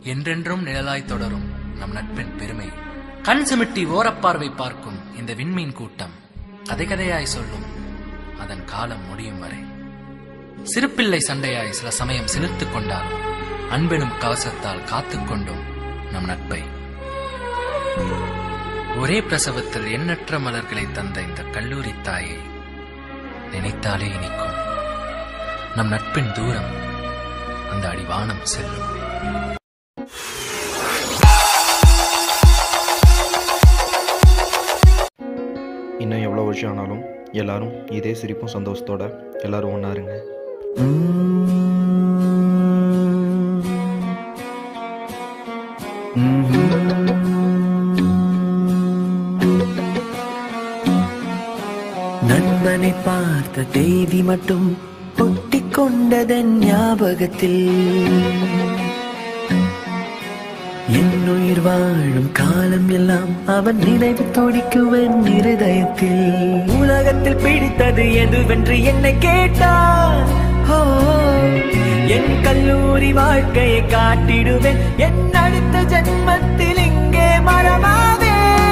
என்றென்றும் நிழலாய் தொடரும் நம் நட்பின் பெருமை கண் சிமிட்டி ஓரப்பார்வை பார்க்கும் இந்த விண்மீன் கூட்டம் கதை கதையாய் சொல்லும் அதன் காலம் முடியும் வரை சிறுப்பிள்ளை சண்டையாய் சில சமயம் சிலிர்த்துக் கொண்டாலும் அன்பெனும் கவசத்தால் காத்துக்கொண்டும் நம் நட்பை ஒரே பிரசவத்தில் எண்ணற்ற மலர்களை தந்த இந்த கல்லூரி தாயை நினைத்தாலே இனிக்கும் நம் நட்பின் தூரம் அந்த அடிவானம் செல்லும் இன்னும் எவ்வளோ வருஷம் ஆனாலும் எல்லாரும் இதே சிரிப்பும் சந்தோஷத்தோட எல்லாரும் ஒன்றா இருங்க நண்பனை பார்த்த தேதி மட்டும் ஒட்டிக் கொண்டதன் ஞாபகத்தில் என் உயிர் வாழும் காலம் எல்லாம் அவன் நினைவு துடிக்குவன் இருதயத்தில் உலகத்தில் பிடித்தது எதுவென்று என்னை கேட்டான் ஓ, என் கல்லூரி வாழ்க்கையை காட்டிடுவேன் என் அடுத்த ஜென்மத்தில் இங்கே மரமாவே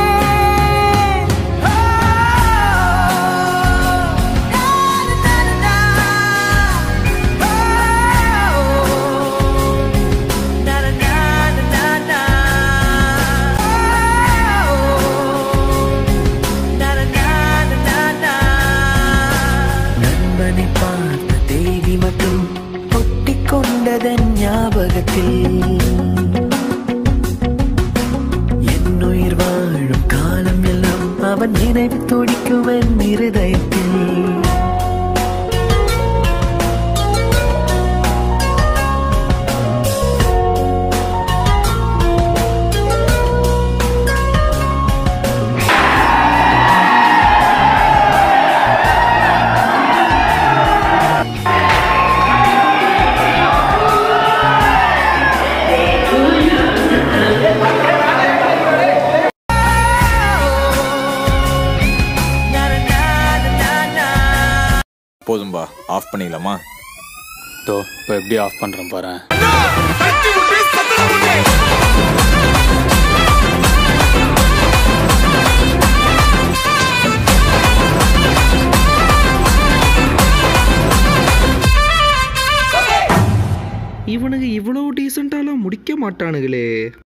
நண்பனை பார்த்த தேவி மட்டும் ஒட்டிக் கொண்டதன் ஞாபகத்தில் என் உயிர் வாழும் காலம் எல்லாம் அவன் நினைவு துடிக்குவன் இருதயத்தில் போதும்பா ஆஃப் பண்ணிடலாமா தோ இப்போ எப்படி ஆஃப் பண்ணுறேன் பாரு இவனுங்க இவ்வளோ டீசெண்டாலாம் முடிக்க மாட்டானுங்களே